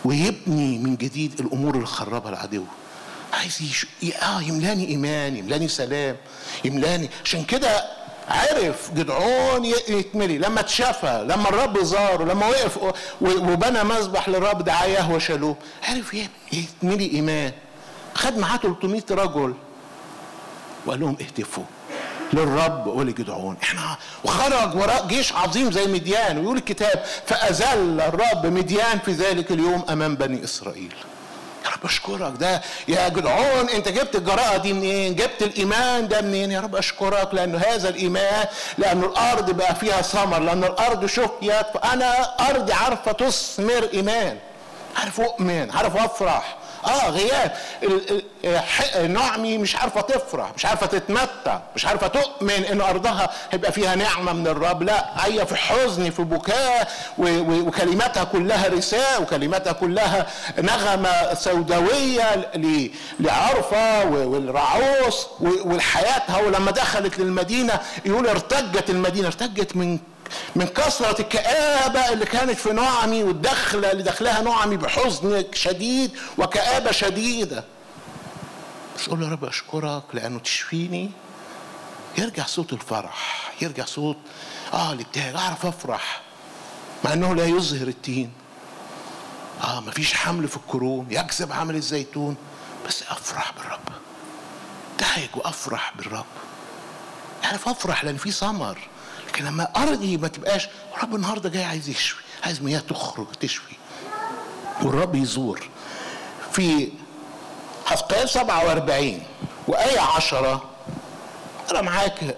ويبني من جديد الامور اللي خربها العدو عايز يش... اه يملاني ايمان يملاني سلام يملاني عشان كده عرف جدعون يتملي لما اتشفى لما الرب زاره لما وقف وبنى مذبح للرب دعاه وشالوه عرف يتملي ايمان خد معاه 300 رجل وقال لهم اهتفوا للرب ولجدعون احنا وخرج وراء جيش عظيم زي مديان ويقول الكتاب فأزل الرب مديان في ذلك اليوم أمام بني إسرائيل يا رب اشكرك ده يا جدعون انت جبت الجراءه دي منين جبت الايمان ده منين يا رب اشكرك لانه هذا الايمان لان الارض بقى فيها ثمر لان الارض شفيت فانا ارضي عارفه تثمر ايمان عارف اؤمن عارف افرح اه غياب نعمي مش عارفه تفرح مش عارفه تتمتع مش عارفه تؤمن ان ارضها هيبقى فيها نعمه من الرب لا هي في حزن في بكاء وكلماتها كلها رساء وكلماتها كلها نغمه سوداويه لعرفه والرعوس وحياتها ولما دخلت للمدينه يقول ارتجت المدينه ارتجت من من كثرة الكآبة اللي كانت في نعمي والدخلة اللي دخلها نعمي بحزن شديد وكآبة شديدة بس قول له يا رب أشكرك لأنه تشفيني يرجع صوت الفرح يرجع صوت اه الابتهاج اعرف افرح مع انه لا يظهر التين اه مفيش حمل في الكروم يكسب عمل الزيتون بس افرح بالرب ابتهج وافرح بالرب اعرف افرح لان في ثمر لكن لما ارضي ما تبقاش الرب النهارده جاي عايز يشفي عايز مياه تخرج تشفي والرب يزور في حسقيال 47 وآية 10 أنا معاك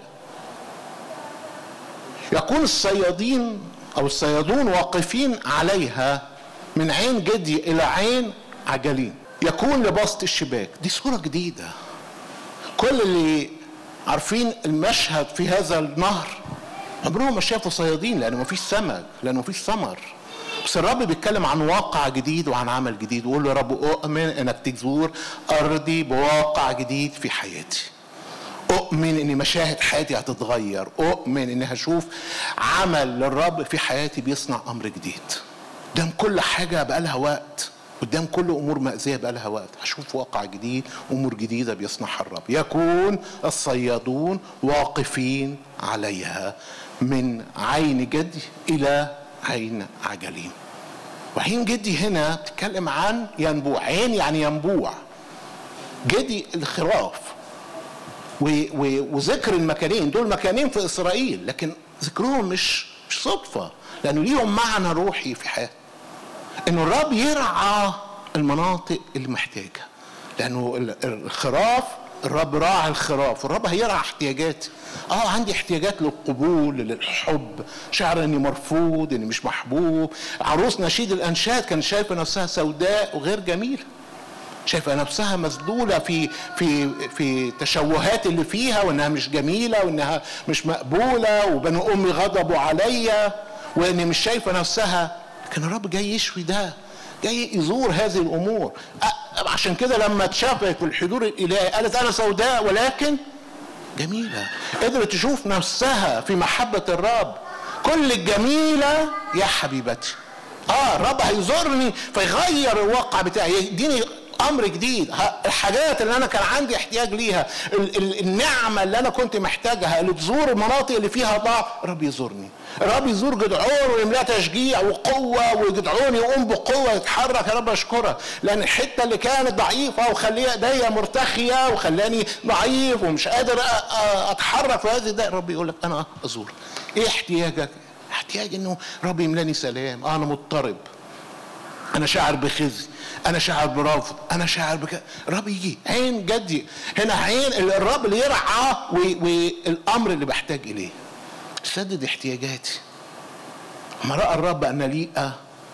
يكون الصيادين أو الصيادون واقفين عليها من عين جدي إلى عين عجلين يكون لبسط الشباك دي صورة جديدة كل اللي عارفين المشهد في هذا النهر عمرهم ما شافوا صيادين لانه ما فيش سمك لانه ما فيش ثمر بس الرب بيتكلم عن واقع جديد وعن عمل جديد ويقول له يا رب اؤمن انك تزور ارضي بواقع جديد في حياتي اؤمن ان مشاهد حياتي هتتغير اؤمن اني هشوف عمل للرب في حياتي بيصنع امر جديد قدام كل حاجه بقى لها وقت قدام كل امور مأزية بقى لها وقت هشوف واقع جديد امور جديده بيصنعها الرب يكون الصيادون واقفين عليها من عين جدي الى عين عجلين وعين جدي هنا بتتكلم عن ينبوع عين يعني ينبوع جدي الخراف و و وذكر المكانين دول مكانين في اسرائيل لكن ذكرهم مش مش صدفه لانه ليهم معنى روحي في حياتي انه الرب يرعى المناطق اللي محتاجه لانه الخراف الرب راعى الخراف الرب هيرعى احتياجاتي اه عندي احتياجات للقبول للحب شعر اني مرفوض اني مش محبوب عروس نشيد الانشاد كانت شايفه نفسها سوداء وغير جميله شايفه نفسها مسدوله في في في تشوهات اللي فيها وانها مش جميله وانها مش مقبوله وبنو امي غضبوا عليا واني مش شايفه نفسها لكن الرب جاي يشفي ده جاي يزور هذه الامور عشان كده لما اتشافت في الحضور الالهي قالت انا سوداء ولكن جميله قدرت تشوف نفسها في محبه الرب كل الجميله يا حبيبتي اه الرب هيزورني فيغير الواقع بتاعي يديني امر جديد الحاجات اللي انا كان عندي احتياج ليها النعمه اللي انا كنت محتاجها اللي تزور المناطق اللي فيها ضعف الرب يزورني الرب يزور جدعون ويملاه تشجيع وقوه وجدعون يقوم بقوه يتحرك يا رب اشكرك لان الحته اللي كانت ضعيفه وخليها ايديا مرتخيه وخلاني ضعيف ومش قادر اتحرك في هذه ده الرب يقول لك انا ازور ايه احتياجك؟ احتياج انه رب يملاني سلام انا مضطرب انا شاعر بخزي انا شاعر برفض انا شاعر بك الرب يجي عين جدي هنا عين الرب اللي يرعى والامر اللي بحتاج اليه سدد احتياجاتي ما راى الرب ان ليئه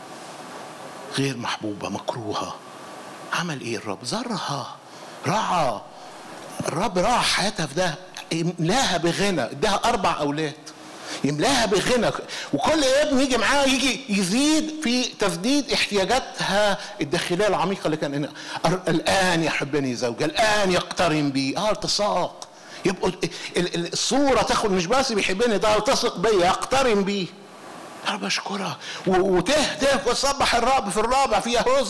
غير محبوبه مكروهه عمل ايه الرب زرها رعى الرب رعى حياتها في ده املاها بغنى اداها اربع اولاد يملاها بغنى وكل ابن يجي معاه يجي يزيد في تسديد احتياجاتها الداخليه العميقه اللي كان الان يحبني زوجها الان يقترن بي اه التصاق يبقوا الصوره تاخد مش بس بيحبني ده يلتصق بيا يقترن بي يا رب اشكرك وتهتف وتصبح الرب في الرابع في يهوذا